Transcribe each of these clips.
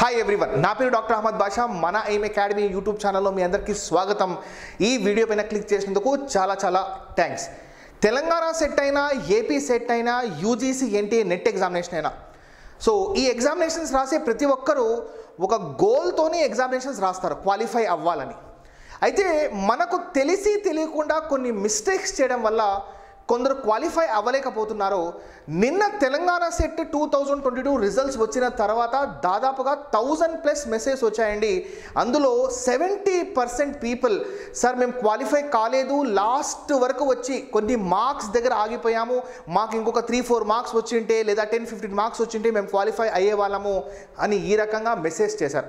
hi everyone నా పేరు doctor Ahmed బాషా మన ఎయిమ్ అకాడమీ యూట్యూబ్ ఛానల్లో మీ అందరికీ స్వాగతం ఈ వీడియో పైన క్లిక్ చేసినందుకు చాలా చాలా థ్యాంక్స్ తెలంగాణ సెట్ అయినా ఏపీ సెట్ అయినా యూజీసీ ఎన్టీఏ నెట్ ఎగ్జామినేషన్ అయినా సో ఈ ఎగ్జామినేషన్స్ రాసే ప్రతి ఒక్కరూ ఒక గోల్తోనే ఎగ్జామినేషన్స్ రాస్తారు క్వాలిఫై అవ్వాలని అయితే మనకు తెలిసి తెలియకుండా కొన్ని మిస్టేక్స్ చేయడం వల్ల కొందరు క్వాలిఫై అవ్వలేకపోతున్నారు నిన్న Telangana SET two thousand twenty two results వచ్చిన తర్వాత దాదాపుగా థౌజండ్ ప్లస్ మెసేజ్ వచ్చాయండి అందులో సెవెంటీ పర్సెంట్ పీపుల్ సార్ మేము క్వాలిఫై కాలేదు లాస్ట్ వరకు వచ్చి కొన్ని మార్క్స్ దగ్గర ఆగిపోయాము మాకు ఇంకొక త్రీ ఫోర్ మార్క్స్ వచ్చింటే లేదా టెన్ ఫిఫ్టీన్ మార్క్స్ వచ్చింటే మేము క్వాలిఫై అయ్యే వాళ్ళము అని ఈ రకంగా మెసేజ్ చేశారు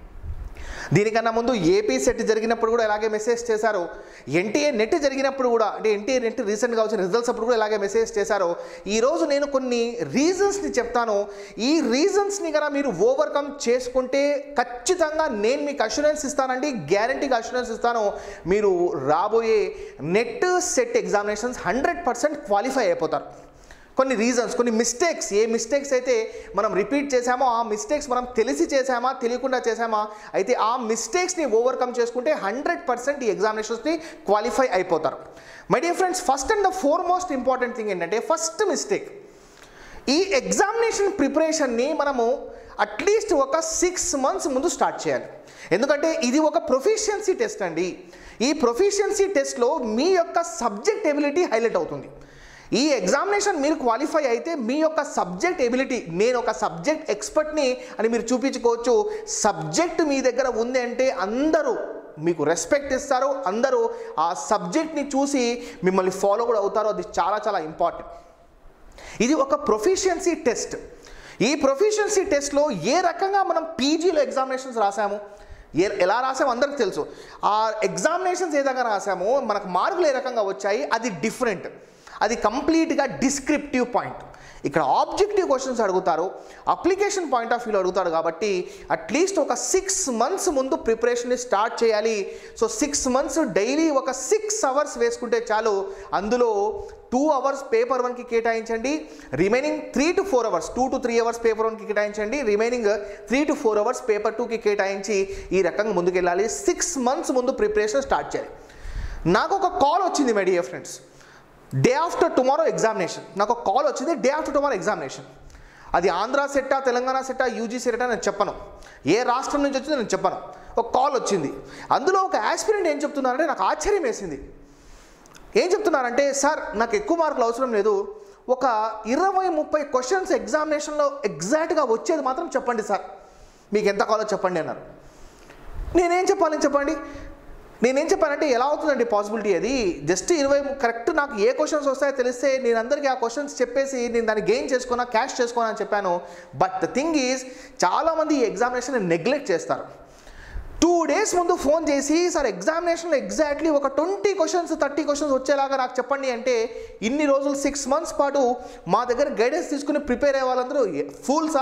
దీనికన్నా ముందు ఏపీ సెట్ జరిగినప్పుడు కూడా ఇలాగే మెసేజ్ చేశారు ఎన్టీఏ నెట్ జరిగినప్పుడు కూడా అంటే ఎన్టీఏ నెట్ రీసెంట్గా వచ్చిన రిజల్ట్స్ అప్పుడు కూడా ఇలాగే మెసేజ్ చేశారు ఈరోజు నేను కొన్ని రీజన్స్ని చెప్తాను ఈ రీజన్స్ని కనుక మీరు ఓవర్కమ్ చేసుకుంటే ఖచ్చితంగా నేను మీకు అష్యూరెన్స్ ఇస్తానండి గ్యారంటీగా అష్యూరెన్స్ ఇస్తాను మీరు రాబోయే NET SET examinations hundred percent qualify అయిపోతారు కొన్ని రీజన్స్ కొన్ని మిస్టేక్స్ ఏ మిస్టేక్స్ అయితే మనం రిపీట్ చేసామో ఆ మిస్టేక్స్ మనం తెలిసి చేసామా తెలియకుండా చేసామా అయితే ఆ మిస్టేక్స్ని ఓవర్కమ్ చేసుకుంటే హండ్రెడ్ పర్సెంట్ ఈ ఎగ్జామినేషన్స్ని క్వాలిఫై అయిపోతారు my dear friends first and the foremost important thing ఏంటంటే ఫస్ట్ మిస్టేక్ ఈ ఎగ్జామినేషన్ ప్రిపరేషన్ని మనము అట్లీస్ట్ ఒక సిక్స్ మంత్స్ ముందు స్టార్ట్ చేయాలి ఎందుకంటే ఇది ఒక ప్రొఫిషియన్సీ టెస్ట్ అండి ఈ ప్రొఫిషియన్సీ టెస్ట్లో మీ యొక్క సబ్జెక్ట్ ఎబిలిటీ హైలైట్ అవుతుంది ఈ ఎగ్జామినేషన్ మీరు క్వాలిఫై అయితే మీ యొక్క సబ్జెక్ట్ ఎబిలిటీ నేను ఒక సబ్జెక్ట్ ఎక్స్పర్ట్ని అని మీరు చూపించుకోవచ్చు సబ్జెక్ట్ మీ దగ్గర ఉంది అంటే అందరూ మీకు రెస్పెక్ట్ ఇస్తారు అందరూ ఆ సబ్జెక్ట్ని చూసి మిమ్మల్ని ఫాలో కూడా అవుతారు అది చాలా చాలా ఇంపార్టెంట్ ఇది ఒక ప్రొఫిషియన్సీ టెస్ట్ ఈ ప్రొఫిషియన్సీ టెస్ట్లో ఏ రకంగా మనం పీజీలో ఎగ్జామినేషన్స్ రాసాము ఏ ఎలా రాసామో అందరికి తెలుసు ఆ ఎగ్జామినేషన్స్ ఏ రకంగా రాసామో మనకు మార్కులు ఏ రకంగా వచ్చాయి అది డిఫరెంట్ అది కంప్లీట్గా డిస్క్రిప్టివ్ పాయింట్ ఇక్కడ ఆబ్జెక్టివ్ క్వశ్చన్స్ అడుగుతారు అప్లికేషన్ పాయింట్ ఆఫ్ వ్యూలో అడుగుతాడు కాబట్టి అట్లీస్ట్ ఒక సిక్స్ మంత్స్ ముందు ప్రిపరేషన్ని స్టార్ట్ చేయాలి సో సిక్స్ మంత్స్ డైలీ ఒక సిక్స్ అవర్స్ వేసుకుంటే చాలు అందులో టూ అవర్స్ పేపర్ వన్కి కేటాయించండి remaining three to four hours two to three hours paper వన్కి కేటాయించండి remaining three to four hours paper టూకి కేటాయించి ఈ రకంగా ముందుకెళ్ళాలి సిక్స్ మంత్స్ ముందు ప్రిపరేషన్ స్టార్ట్ చేయాలి నాకు ఒక కాల్ వచ్చింది my dear friends day after tomorrow examination నాకు ఒక కాల్ వచ్చింది డే ఆఫ్టర్ టుమారో ఎగ్జామినేషన్ అది ఆంధ్ర సెట్టా తెలంగాణ సెట్టా యూజీ సెట్టా నేను చెప్పను ఏ రాష్ట్రం నుంచి వచ్చిందో నేను చెప్పను ఒక కాల్ వచ్చింది అందులో ఒక యాస్పిరెంట్ ఏం చెప్తున్నారంటే నాకు ఆశ్చర్యం వేసింది ఏం చెప్తున్నారంటే సార్ నాకు ఎక్కువ మార్కులు అవసరం లేదు ఒక ఇరవై ముప్పై క్వశ్చన్స్ ఎగ్జామినేషన్లో ఎగ్జాక్ట్గా వచ్చేది మాత్రం చెప్పండి సార్ మీకు ఎంత కావాలో చెప్పండి అన్నారు నేనేం చెప్పాలని చెప్పండి నేనేం చెప్పానంటే ఎలా అవుతుందండి పాసిబిలిటీ అది జస్ట్ ఇరవై కరెక్ట్ నాకు ఏ క్వశ్చన్స్ వస్తాయో తెలిస్తే నేను అందరికీ ఆ క్వశ్చన్స్ చెప్పేసి నేను దాన్ని గెయిన్ చేసుకున్నా క్యాష్ చేసుకున్నా అని చెప్పాను బట్ ద థింగ్ ఈజ్ చాలామంది ఈ ఎగ్జామినేషన్ నెగ్లెక్ట్ చేస్తారు టూ డేస్ ముందు ఫోన్ చేసి సార్ ఎగ్జామినేషన్లో ఎగ్జాక్ట్లీ ఒక ట్వంటీ క్వశ్చన్స్ థర్టీ క్వశ్చన్స్ వచ్చేలాగా నాకు చెప్పండి అంటే ఇన్ని రోజులు సిక్స్ మంత్స్ పాటు మా దగ్గర గైడెన్స్ తీసుకుని ప్రిపేర్ అయ్యే వాళ్ళందరూ ఫూల్సా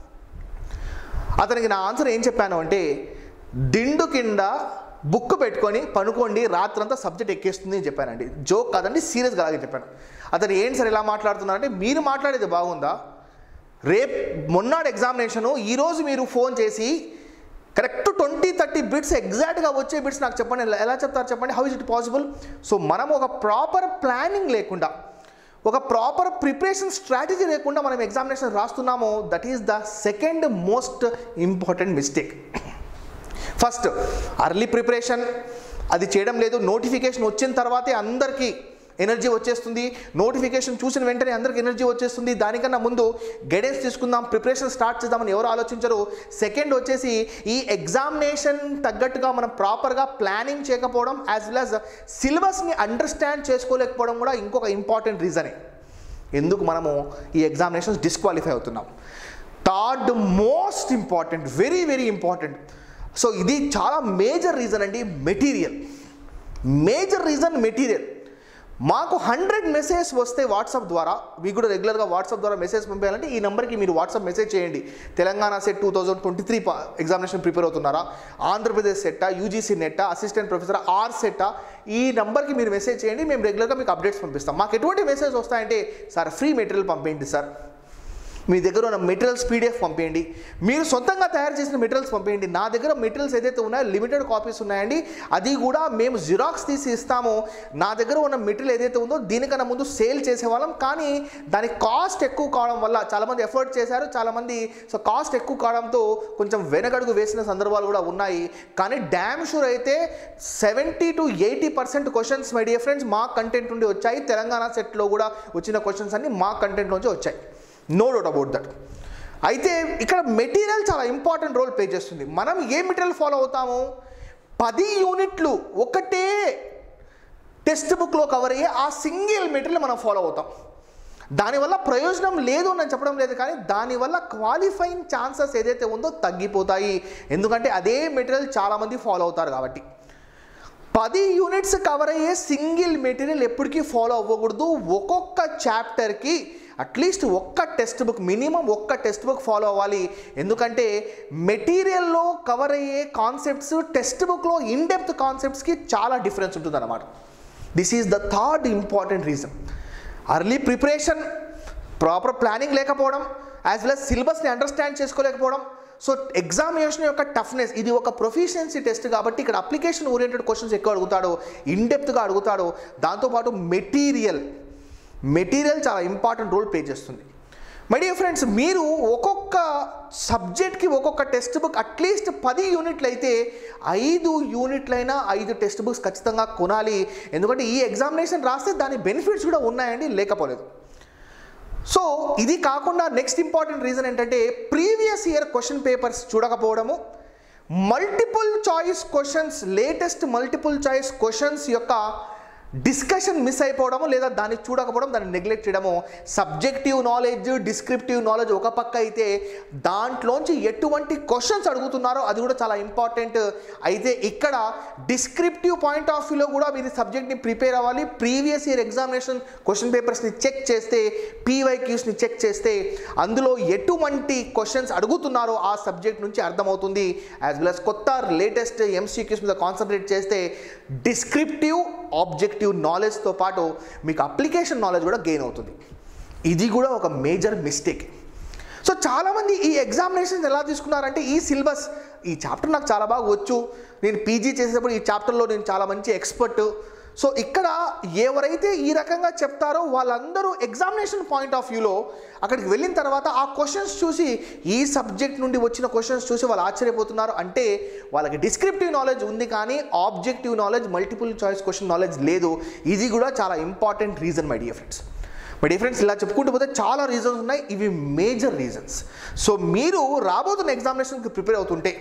అతనికి నా ఆన్సర్ ఏం చెప్పాను అంటే దిండు కింద బుక్ పెట్టుకొని పనుకోండి రాత్రంతా సబ్జెక్ట్ ఎక్కేస్తుంది అని చెప్పానండి జోక్ కాదండి సీరియస్గా అలాగే చెప్పాను అతను ఏంటి సార్ ఇలా మాట్లాడుతున్నారంటే మీరు మాట్లాడేది బాగుందా రేపు మొన్నాడు ఎగ్జామినేషను ఈరోజు మీరు ఫోన్ చేసి కరెక్ట్ ట్వంటీ థర్టీ బిట్స్ ఎగ్జాక్ట్గా వచ్చే బిట్స్ నాకు చెప్పండి ఎలా- ఎలా చెప్తారు చెప్పండి how is it possible so మనం ఒక ప్రాపర్ ప్లానింగ్ లేకుండా ఒక ప్రాపర్ ప్రిపరేషన్ స్ట్రాటజీ లేకుండా మనం ఎగ్జామినేషన్ రాస్తున్నామో that is the second most important mistake first early preparation అది చేయడం లేదు నోటిఫికేషన్ వచ్చిన తర్వాతే అందరికీ ఎనర్జీ వచ్చేస్తుంది నోటిఫికేషన్ చూసిన వెంటనే అందరికి ఎనర్జీ వచ్చేస్తుంది దానికన్నా ముందు గైడెన్స్ తీసుకుందాం ప్రిపరేషన్ స్టార్ట్ చేద్దామని ఎవరు ఆలోచించరు సెకండ్ వచ్చేసి ఈ ఎగ్జామినేషన్ తగ్గట్టుగా మనం ప్రాపర్గా ప్లానింగ్ చేయకపోవడం యాజ్ వెల్ యాజ్ సిలబస్ని అండర్స్టాండ్ చేసుకోలేకపోవడం కూడా ఇంకొక ఇంపార్టెంట్ రీజనే ఎందుకు మనము ఈ ఎగ్జామినేషన్స్ డిస్క్వాలిఫై అవుతున్నాం third most important very very important so ఇది చాలా మేజర్ రీజన్ అండి మెటీరియల్ మేజర్ రీజన్ మెటీరియల్ మాకు హండ్రెడ్ మెసేజ్ వస్తే వాట్సాప్ ద్వారా మీకు కూడా రెగ్యులర్గా వాట్సాప్ ద్వారా మెసేజ్ పంపించాలంటే ఈ నెంబర్కి మీరు వాట్సాప్ మెసేజ్ చేయండి Telangana SET two thousand twenty three examination prepare అవుతున్నారా ఆంధ్రప్రదేశ్ సెట్టా యూజీసీ నెట్టా అసిస్టెంట్ ప్రొఫెసర్ ఆర్ సెట్టా ఈ నెంబర్కి మీరు మెసేజ్ చేయండి మేము రెగ్యులర్గా మీకు అప్డేట్స్ పంపిస్తాం మాకు ఎటువంటి మెసేజ్ వస్తాయంటే సార్ ఫ్రీ మెటీరియల్ పంపేయండి సార్ మీ దగ్గర ఉన్న మెటీరియల్స్ పీడిఎఫ్ పంపేయండి మీరు సొంతంగా తయారు చేసిన మెటీరియల్స్ పంపేయండి నా దగ్గర మెటీరియల్స్ ఏదైతే ఉన్నాయో లిమిటెడ్ కాపీస్ ఉన్నాయండి అది కూడా మేము జిరాక్స్ తీసి ఇస్తాము నా దగ్గర ఉన్న మెటీరియల్ ఏదైతే ఉందో దీనికన్నా ముందు సేల్ చేసేవాళ్ళం కానీ దాని కాస్ట్ ఎక్కువ కావడం వల్ల చాలామంది ఎఫర్ట్ చేశారు చాలామంది సో కాస్ట్ ఎక్కువ కావడంతో కొంచెం వెనకడుగు వేసిన సందర్భాలు కూడా ఉన్నాయి కానీ డ్యామ్ షూర్ అయితే seventy to eighty percent questions my dear friends మా కంటెంట్ నుండి వచ్చాయి తెలంగాణ సెట్లో కూడా వచ్చిన క్వశ్చన్స్ అన్ని మా కంటెంట్ నుంచి వచ్చాయి నో డౌట్ అబౌట్ దట్ అయితే ఇక్కడ మెటీరియల్ చాలా ఇంపార్టెంట్ రోల్ ప్లే చేస్తుంది మనం ఏ మెటీరియల్ ఫాలో అవుతాము పది యూనిట్లు ఒకటే టెక్స్ట్ బుక్లో కవర్ అయ్యే ఆ సింగిల్ మెటీరియల్ మనం ఫాలో అవుతాం దానివల్ల ప్రయోజనం లేదు అని నేను చెప్పడం లేదు కానీ దానివల్ల క్వాలిఫైయింగ్ ఛాన్సెస్ ఏదైతే ఉందో తగ్గిపోతాయి ఎందుకంటే అదే మెటీరియల్ చాలామంది ఫాలో అవుతారు కాబట్టి పది యూనిట్స్ కవర్ అయ్యే సింగిల్ మెటీరియల్ ఎప్పటికీ ఫాలో అవ్వకూడదు ఒక్కొక్క చాప్టర్కి అట్లీస్ట్ ఒక్క టెక్స్ట్ బుక్ మినిమం ఒక్క టెక్స్ట్ బుక్ ఫాలో అవ్వాలి ఎందుకంటే మెటీరియల్లో కవర్ అయ్యే కాన్సెప్ట్స్ టెక్స్ట్ బుక్లో ఇన్ డెప్త్ కాన్సెప్ట్స్కి చాలా డిఫరెన్స్ ఉంటుంది అన్నమాట this is the third important reason early preparation proper planning లేకపోవడం యాజ్ వెల్ as సిలబస్ని అండర్స్టాండ్ చేసుకోలేకపోవడం సో ఎగ్జామినేషన్ యొక్క టఫ్నెస్ ఇది ఒక ప్రొఫిషియన్సీ టెస్ట్ కాబట్టి ఇక్కడ అప్లికేషన్ ఓరియంటెడ్ క్వశ్చన్స్ ఎక్కువ అడుగుతాడు ఇన్డెప్త్గా అడుగుతాడు దాంతోపాటు మెటీరియల్ మెటీరియల్ చాలా ఇంపార్టెంట్ రోల్ ప్లే చేస్తుంది మై డియర్ ఫ్రెండ్స్ మీరు ఒక్కొక్క సబ్జెక్ట్కి ఒక్కొక్క టెక్స్ట్ బుక్ అట్లీస్ట్ పది యూనిట్లు అయితే ఐదు యూనిట్లైనా ఐదు టెక్స్ట్ బుక్స్ ఖచ్చితంగా కొనాలి ఎందుకంటే ఈ ఎగ్జామినేషన్ రాస్తే దాని బెనిఫిట్స్ కూడా ఉన్నాయండి లేకపోలేదు సో ఇది కాకుండా నెక్స్ట్ ఇంపార్టెంట్ రీజన్ ఏంటంటే ప్రీవియస్ ఇయర్ క్వశ్చన్ పేపర్స్ చూడకపోవడము multiple choice questions latest multiple choice questions యొక్క డిస్కషన్ మిస్ అయిపోవడము లేదా దాన్ని చూడకపోవడం దాన్ని నెగ్లెక్ట్ చేయడము సబ్జెక్టివ్ నాలెడ్జ్ డిస్క్రిప్టివ్ నాలెడ్జ్ ఒక పక్క అయితే దాంట్లోంచి ఎటువంటి క్వశ్చన్స్ అడుగుతున్నారో అది కూడా చాలా ఇంపార్టెంట్ అయితే ఇక్కడ డిస్క్రిప్టివ్ పాయింట్ ఆఫ్ వ్యూలో కూడా మీరు సబ్జెక్ట్ని ప్రిపేర్ అవ్వాలి ప్రీవియస్ ఇయర్ ఎగ్జామినేషన్ క్వశ్చన్ పేపర్స్ని చెక్ చేస్తే పీవైక్యూస్ని చెక్ చేస్తే అందులో ఎటువంటి క్వశ్చన్స్ అడుగుతున్నారో ఆ సబ్జెక్ట్ నుంచి అర్థమవుతుంది యాజ్ వెల్ అస్ కొత్త లేటెస్ట్ ఎంసీక్యూస్ మీద కాన్సన్ట్రేట్ చేస్తే డిస్క్రిప్టివ్ ఆబ్జెక్టివ్ నాలెడ్జ్తో పాటు మీకు అప్లికేషన్ నాలెడ్జ్ కూడా గెయిన్ అవుతుంది ఇది కూడా ఒక మేజర్ మిస్టేక్ సో చాలామంది ఈ ఎగ్జామినేషన్ ఎలా తీసుకున్నారంటే ఈ సిలబస్ ఈ చాప్టర్ నాకు చాలా బాగా వచ్చు నేను పీజీ చేసేటప్పుడు ఈ చాప్టర్లో నేను చాలా మంచి ఎక్స్పర్ట్ సో ఇక్కడ ఎవరైతే ఈ రకంగా చెప్తారో వాళ్ళందరూ ఎగ్జామినేషన్ పాయింట్ ఆఫ్ వ్యూలో అక్కడికి వెళ్ళిన తర్వాత ఆ క్వశ్చన్స్ చూసి ఈ సబ్జెక్ట్ నుండి వచ్చిన క్వశ్చన్స్ చూసి వాళ్ళు ఆశ్చర్యపోతున్నారు అంటే వాళ్ళకి డిస్క్రిప్టివ్ నాలెడ్జ్ ఉంది కానీ objective knowledge multiple choice question knowledge లేదు ఇది కూడా చాలా important reason my dear friends my dear friends ఇలా చెప్పుకుంటూ పోతే చాలా రీజన్స్ ఉన్నాయి ఇవి మేజర్ రీజన్స్ సో మీరు రాబోతున్న ఎగ్జామినేషన్కి ప్రిపేర్ అవుతుంటే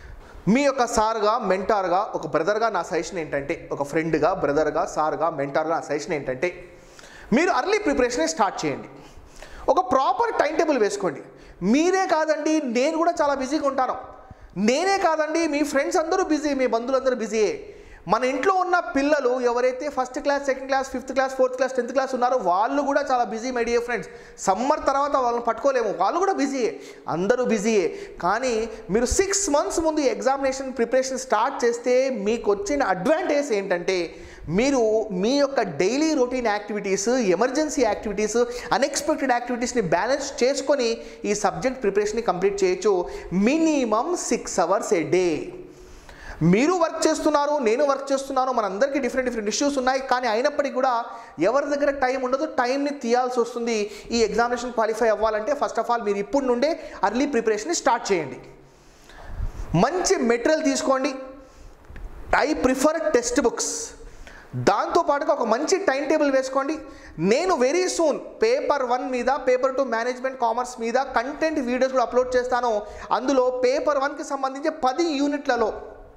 మీ యొక్క సార్గా మెంటార్గా ఒక బ్రదర్గా నా సజెషన్ ఏంటంటే ఒక ఫ్రెండ్గా బ్రదర్గా సార్గా మెంటార్గా నా సజెషన్ ఏంటంటే మీరు అర్లీ ప్రిపరేషన్ స్టార్ట్ చేయండి ఒక ప్రాపర్ టైం టేబుల్ వేసుకోండి మీరే కాదండి నేను కూడా చాలా బిజీగా ఉంటాను నేనే కాదండి మీ ఫ్రెండ్స్ అందరూ బిజీ మీ బంధువులందరూ బిజీయే మన ఇంట్లో ఉన్న పిల్లలు ఎవరైతే first class second class fifth class fourth class tenth class ఉన్నారో వాళ్ళు కూడా చాలా busy my dear friends summer తర్వాత వాళ్ళని పట్టుకోలేము వాళ్ళు కూడా బిజీయే అందరూ బిజీయే కానీ మీరు సిక్స్ మంత్స్ ముందు ఎగ్జామినేషన్ ప్రిపరేషన్ స్టార్ట్ చేస్తే మీకు వచ్చిన అడ్వాంటేజ్ ఏంటంటే మీరు మీ యొక్క daily routine activities emergency activities unexpected యాక్టివిటీస్ని బ్యాలెన్స్ చేసుకొని ఈ సబ్జెక్ట్ ప్రిపరేషన్ని కంప్లీట్ చేయొచ్చు minimum six hours a day మీరు వర్క్ చేస్తున్నారు నేను వర్క్ చేస్తున్నాను మనందరికీ డిఫరెంట్ డిఫరెంట్ ఇష్యూస్ ఉన్నాయి కానీ అయినప్పటికీ కూడా ఎవరి దగ్గర టైం ఉండదు టైంని తీయాల్సి వస్తుంది ఈ ఎగ్జామినేషన్ క్వాలిఫై అవ్వాలంటే ఫస్ట్ ఆఫ్ ఆల్ మీరు ఇప్పుడు నుండే అర్లీ ప్రిపరేషన్ స్టార్ట్ చేయండి మంచి మెటీరియల్ తీసుకోండి ఐ ప్రిఫర్ టెక్స్ట్ బుక్స్ దాంతోపాటుగా ఒక మంచి టైం టేబుల్ వేసుకోండి నేను వెరీ సూన్ పేపర్ వన్ మీద పేపర్ టూ మేనేజ్మెంట్ కామర్స్ మీద కంటెంట్ వీడియోస్ కూడా అప్లోడ్ చేస్తాను అందులో పేపర్ వన్కి సంబంధించి పది యూనిట్లలో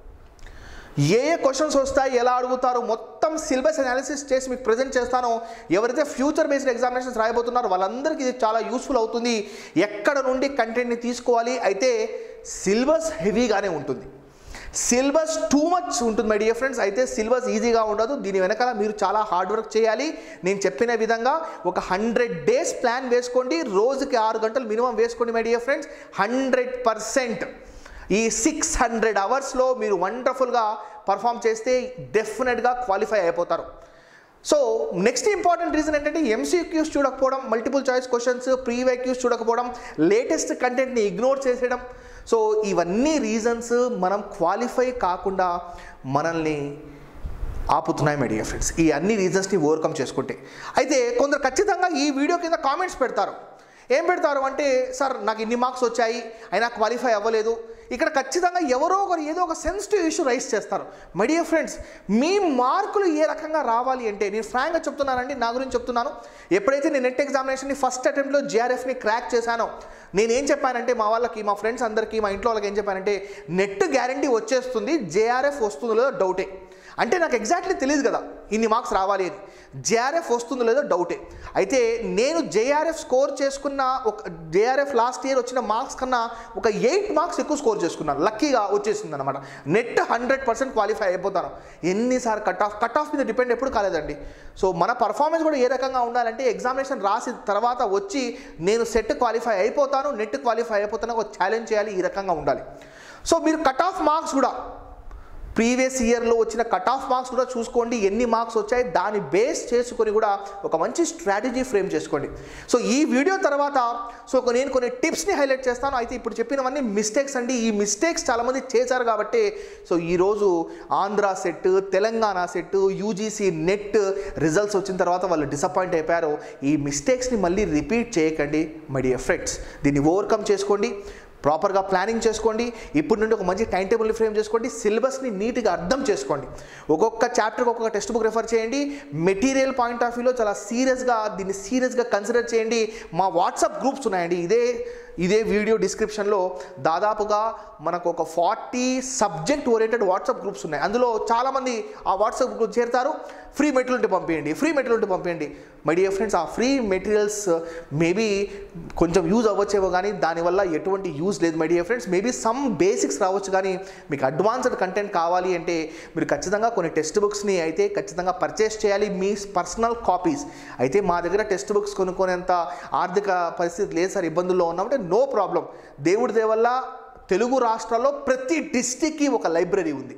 ఏ ఏ క్వశ్చన్స్ వస్తాయి ఎలా అడుగుతారు మొత్తం సిలబస్ అనాలిసిస్ చేసి మీకు ప్రజెంట్ చేస్తానో ఎవరైతే ఫ్యూచర్ బేస్డ్ ఎగ్జామినేషన్స్ రాయబోతున్నారో వాళ్ళందరికీ ఇది చాలా యూస్ఫుల్ అవుతుంది ఎక్కడ నుండి కంటెంట్ని తీసుకోవాలి అయితే సిలబస్ హెవీగానే ఉంటుంది సిలబస్ టూ మచ్ ఉంటుంది మై డియర్ ఫ్రెండ్స్ అయితే సిలబస్ ఈజీగా ఉండదు దీని వెనకాల మీరు చాలా హార్డ్ వర్క్ చేయాలి నేను చెప్పిన విధంగా ఒక హండ్రెడ్ డేస్ ప్లాన్ వేసుకోండి రోజుకి ఆరు గంటలు మినిమం వేసుకోండి my dear friends hundred percent ఈ సిక్స్ హండ్రెడ్ అవర్స్లో మీరు వండర్ఫుల్గా పర్ఫామ్ చేస్తే డెఫినెట్గా క్వాలిఫై అయిపోతారు సో నెక్స్ట్ ఇంపార్టెంట్ రీజన్ ఏంటంటే ఎంసీక్యూస్ చూడకపోవడం మల్టిపుల్ చాయిస్ క్వశ్చన్స్ ప్రీవైక్యూస్ చూడకపోవడం లేటెస్ట్ కంటెంట్ని ఇగ్నోర్ చేసేయడం సో ఇవన్నీ రీజన్స్ మనం క్వాలిఫై కాకుండా మనల్ని ఆపుతున్నాయి మై డియర్ ఫ్రెండ్స్ ఈ అన్ని రీజన్స్ని ఓవర్కమ్ చేసుకుంటే అయితే కొందరు ఖచ్చితంగా ఈ వీడియో కింద కామెంట్స్ పెడతారు ఏం పెడతారు అంటే సార్ నాకు ఇన్ని మార్క్స్ వచ్చాయి అయినా క్వాలిఫై అవ్వలేదు ఇక్కడ ఖచ్చితంగా ఎవరో ఒకరు ఏదో ఒక సెన్సిటివ్ ఇష్యూ రైస్ చేస్తారు మై డియర్ ఫ్రెండ్స్ మీ మార్కులు ఏ రకంగా రావాలి అంటే నేను ఫ్రాంక్గా చెప్తున్నానండి నా గురించి చెప్తున్నాను ఎప్పుడైతే నేను నెట్ ఎగ్జామినేషన్ని ఫస్ట్ అటెంప్ట్లో జిఆర్ఎఫ్ని క్రాక్ చేశానో నేనేం చెప్పానంటే మా వాళ్ళకి మా ఫ్రెండ్స్ అందరికీ మా ఇంట్లో వాళ్ళకి ఏం చెప్పానంటే నెట్ గ్యారంటీ వచ్చేస్తుంది జేఆర్ఎఫ్ వస్తుందో లేదో డౌటే అంటే నాకు ఎగ్జాక్ట్లీ తెలియదు కదా ఇన్ని మార్క్స్ రావాలి అని జేఆర్ఎఫ్ వస్తుందో లేదో డౌటే అయితే నేను జేఆర్ఎఫ్ స్కోర్ చేసుకున్న ఒక జేఆర్ఎఫ్ లాస్ట్ ఇయర్ వచ్చిన మార్క్స్ కన్నా ఒక ఎయిట్ మార్క్స్ ఎక్కువ స్కోర్ చేసుకున్నాను లక్కీగా వచ్చేసింది అనమాట నెట్ హండ్రెడ్ పర్సెంట్ క్వాలిఫై అయిపోతాను ఎన్నిసార్లు కట్ ఆఫ్ కట్ ఆఫ్ మీద డిపెండ్ ఎప్పుడు కాలేదండి సో మన పర్ఫార్మెన్స్ కూడా ఏ రకంగా ఉండాలంటే ఎగ్జామినేషన్ రాసిన తర్వాత వచ్చి నేను సెట్ క్వాలిఫై అయిపోతాను నెట్ క్వాలిఫై అయిపోతాను ఒక ఛాలెంజ్ చేయాలి ఈ రకంగా ఉండాలి సో మీరు కట్ ఆఫ్ మార్క్స్ కూడా ప్రీవియస్ ఇయర్లో వచ్చిన కట్ ఆఫ్ మార్క్స్ కూడా చూసుకోండి ఎన్ని మార్క్స్ వచ్చాయి దాన్ని బేస్ చేసుకొని కూడా ఒక మంచి స్ట్రాటజీ ఫ్రేమ్ చేసుకోండి సో ఈ వీడియో తర్వాత సో ఒక నేను కొన్ని టిప్స్ని హైలైట్ చేస్తాను అయితే ఇప్పుడు చెప్పినవన్నీ మిస్టేక్స్ అండి ఈ మిస్టేక్స్ చాలామంది చేశారు కాబట్టి సో ఈరోజు Andhra SET Telangana SET UGC NET results వచ్చిన తర్వాత వాళ్ళు డిసప్పాయింట్ అయిపోయారు ఈ మిస్టేక్స్ని మళ్ళీ రిపీట్ చేయకండి మై డియర్ ఫ్రెండ్స్ దీన్ని ఓవర్కమ్ చేసుకోండి ప్రాపర్గా ప్లానింగ్ చేసుకోండి ఇప్పుడు నుండి ఒక మంచి టైం టేబుల్ని ఫ్రేమ్ చేసుకోండి సిలబస్ని నీట్గా అర్థం చేసుకోండి ఒక్కొక్క చాప్టర్కి ఒక్కొక్క టెక్స్ట్ బుక్ రెఫర్ చేయండి మెటీరియల్ పాయింట్ ఆఫ్ వ్యూలో చాలా సీరియస్గా దీన్ని సీరియస్గా కన్సిడర్ చేయండి మా వాట్సాప్ గ్రూప్స్ ఉన్నాయండి ఇదే ఇదే వీడియో డిస్క్రిప్షన్లో దాదాపుగా మనకు ఒక forty subject oriented WhatsApp groups ఉన్నాయి అందులో చాలామంది ఆ వాట్సాప్ గ్రూప్ చేరుతారు ఫ్రీ మెటీరియల్ ఉంటే పంపించండి ఫ్రీ మెటీరియల్ ఉంటే పంపించండి మై డియర్ ఫ్రెండ్స్ ఆ ఫ్రీ మెటీరియల్స్ మేబీ కొంచెం యూజ్ అవ్వచ్చేమో కానీ దానివల్ల ఎటువంటి యూజ్ లేదు my dear friends maybe some basics రావచ్చు కానీ మీకు అడ్వాన్స్డ్ కంటెంట్ కావాలి అంటే మీరు ఖచ్చితంగా కొన్ని టెక్స్ట్ బుక్స్ని అయితే ఖచ్చితంగా పర్చేస్ చేయాలి మీ పర్సనల్ కాపీస్ అయితే మా దగ్గర టెక్స్ట్ బుక్స్ కొనుక్కునేంత ఆర్థిక పరిస్థితి లేదు సార్ ఇబ్బందుల్లో ఉన్నామంటే నో ప్రాబ్లం దేవుడి దేవల్ల తెలుగు రాష్ట్రాల్లో ప్రతి డిస్టిక్కి ఒక లైబ్రరీ ఉంది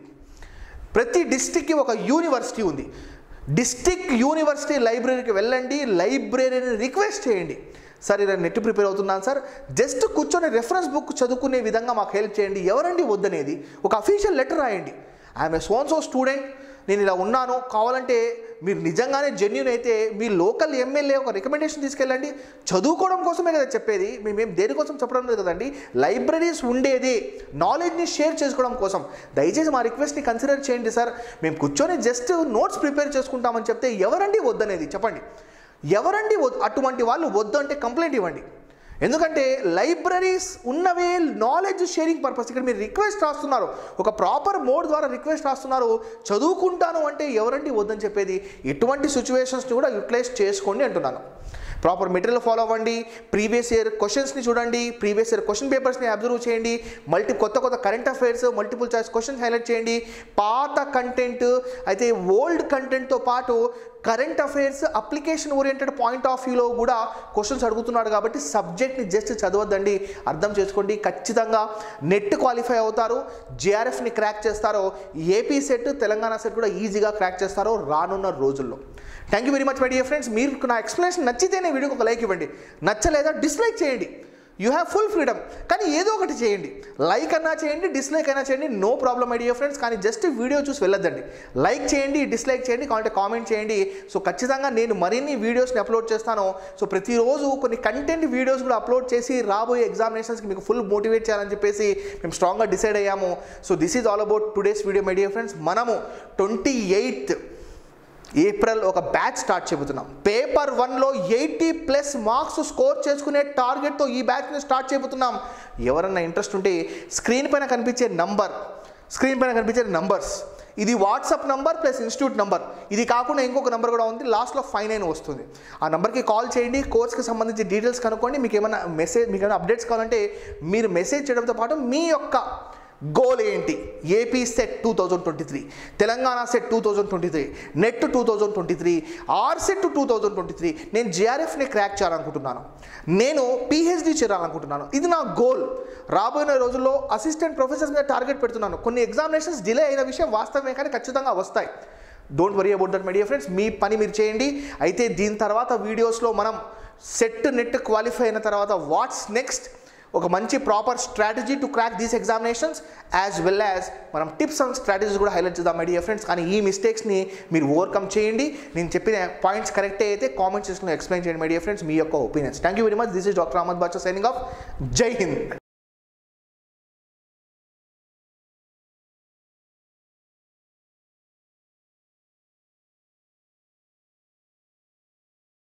ప్రతి డిస్టిక్కి ఒక యూనివర్సిటీ ఉంది డిస్టిక్ యూనివర్సిటీ లైబ్రరీకి వెళ్ళండి లైబ్రరీని రిక్వెస్ట్ చేయండి సార్ ఇలా నెట్ ప్రిపేర్ అవుతున్నాను సార్ జస్ట్ కూర్చొని రెఫరెన్స్ బుక్ చదువుకునే విధంగా మాకు హెల్ప్ చేయండి ఎవరండి వద్దనేది ఒక అఫీషియల్ లెటర్ రాయండి ఐఎమ్ ఏ సోన్సో స్టూడెంట్ నేను ఇలా ఉన్నాను కావాలంటే మీరు నిజంగానే జెన్యున్ అయితే మీ లోకల్ ఎమ్మెల్యే ఒక రికమెండేషన్ తీసుకెళ్ళండి చదువుకోవడం కోసమే కదా చెప్పేది మేమేం దేనికోసం చెప్పడం లేదు కదండి లైబ్రరీస్ ఉండేది నాలెడ్జ్ని షేర్ చేసుకోవడం కోసం దయచేసి మా రిక్వెస్ట్ని కన్సిడర్ చేయండి సార్ మేము కూర్చొని జస్ట్ నోట్స్ ప్రిపేర్ చేసుకుంటామని చెప్తే ఎవరండి వద్దనేది చెప్పండి ఎవరండి వద్దు అటువంటి వాళ్ళు వద్దు అంటే కంప్లైంట్ ఇవ్వండి ఎందుకంటే లైబ్రరీస్ ఉన్నవే నాలెడ్జ్ షేరింగ్ పర్పస్ ఇక్కడ మీరు రిక్వెస్ట్ రాస్తున్నారు ఒక ప్రాపర్ మోడ్ ద్వారా రిక్వెస్ట్ రాస్తున్నారు చదువుకుంటాను అంటే ఎవరండి వద్దని చెప్పేది ఇటువంటి సిచ్యువేషన్స్ని కూడా యూటిలైజ్ చేసుకోండి అంటున్నాను ప్రాపర్ మెటీరియల్ ఫాలో అవ్వండి ప్రీవియస్ ఇయర్ క్వశ్చన్స్ని చూడండి ప్రీవియస్ ఇయర్ క్వశ్చన్ పేపర్స్ని అబ్జర్వ్ చేయండి మల్టీ కొత్త కొత్త current affairs multiple choice questions highlight చేయండి పాత కంటెంట్ అయితే ఓల్డ్ కంటెంట్తో పాటు current affairs application oriented point of వ్యూలో కూడా క్వశ్చన్స్ అడుగుతున్నాడు కాబట్టి సబ్జెక్ట్ని జస్ట్ చదవద్దండి అర్థం చేసుకోండి ఖచ్చితంగా నెట్ క్వాలిఫై అవుతారు జేఆర్ఎఫ్ని క్రాక్ చేస్తారో ఏపీ సెట్ తెలంగాణ సెట్ కూడా ఈజీగా క్రాక్ చేస్తారో రానున్న రోజుల్లో thank you very much my dear friends మీరు నా ఎక్స్ప్లెనేషన్ నచ్చితేనే వీడియోకి ఒక లైక్ ఇవ్వండి నచ్చలేదా డిస్లైక్ చేయండి యూ హ్యావ్ ఫుల్ ఫ్రీడమ్ కానీ ఏదో ఒకటి చేయండి లైక్ అన్నా చేయండి డిస్లైక్ అయినా చేయండి no problem I dear friends కానీ జస్ట్ వీడియో చూసి వెళ్ళొద్దండి లైక్ చేయండి డిస్లైక్ చేయండి కావాలంటే కామెంట్ చేయండి సో ఖచ్చితంగా నేను మరిన్ని వీడియోస్ని అప్లోడ్ చేస్తాను సో ప్రతిరోజు కొన్ని కంటెంట్ వీడియోస్ కూడా అప్లోడ్ చేసి రాబోయే ఎగ్జామినేషన్స్కి మీకు ఫుల్ మోటివేట్ చేయాలని చెప్పేసి మేము స్ట్రాంగ్గా డిసైడ్ అయ్యాము so this is all about today's video my dear friends మనము ట్వంటీ ఎయిత్ ఏప్రిల్ ఒక బ్యాచ్ స్టార్ట్ చెబుతున్నాం పేపర్ వన్లో ఎయిటీ ప్లస్ మార్క్స్ స్కోర్ చేసుకునే టార్గెట్తో ఈ బ్యాచ్ని స్టార్ట్ చేయబోతున్నాం ఎవరన్నా ఇంట్రెస్ట్ ఉంటే స్క్రీన్ పైన కనిపించే నంబర్ స్క్రీన్ పైన కనిపించే నంబర్స్ ఇది WhatsApp number plus institute number ఇది కాకుండా ఇంకొక నంబర్ కూడా ఉంది లాస్ట్లో ఫైవ్ నైన్ వస్తుంది ఆ నెంబర్కి కాల్ చేయండి కోర్స్కి సంబంధించి డీటెయిల్స్ కనుక్కోండి మీకు ఏమైనా మెసేజ్ మీకు ఏమైనా అప్డేట్స్ కావాలంటే మీరు మెసేజ్ చేయడంతో పాటు మీ యొక్క గోల్ ఏంటి AP SET two thousand twenty three Telangana SET two thousand twenty three NET two thousand twenty three or SET two thousand twenty three నేను జేఆర్ఎఫ్ని క్రాక్ చేయాలనుకుంటున్నాను నేను పిహెచ్డి చేయాలనుకుంటున్నాను ఇది నా గోల్ రాబోయే రోజుల్లో అసిస్టెంట్ ప్రొఫెసర్స్ మీద టార్గెట్ పెడుతున్నాను కొన్ని ఎగ్జామినేషన్స్ డిలే అయిన విషయం వాస్తవమే కానీ ఖచ్చితంగా వస్తాయి don't worry about that my dear friends మీ పని మీరు చేయండి అయితే దీని తర్వాత వీడియోస్లో మనం సెట్ నెట్ క్వాలిఫై అయిన తర్వాత వాట్స్ నెక్స్ట్ ఒక మంచి proper strategy to crack these examinations as well as మనం టిప్స్ అండ్ స్ట్రాటజీస్ కూడా హైలైట్ చేద్దాం మై డియర్ ఫ్రెండ్స్ కానీ ఈ మిస్టేక్స్ని మీరు ఓవర్కమ్ చేయండి నేను చెప్పిన పాయింట్స్ కరెక్ట్ అయితే కామెంట్ సెక్షన్లో ఎక్స్ప్లెయిన్ చేయండి మై డియర్ ఫ్రెండ్స్ మీ యొక్క opinions thank you very much this is doctor Ahmad Bacha signing off Jai Hind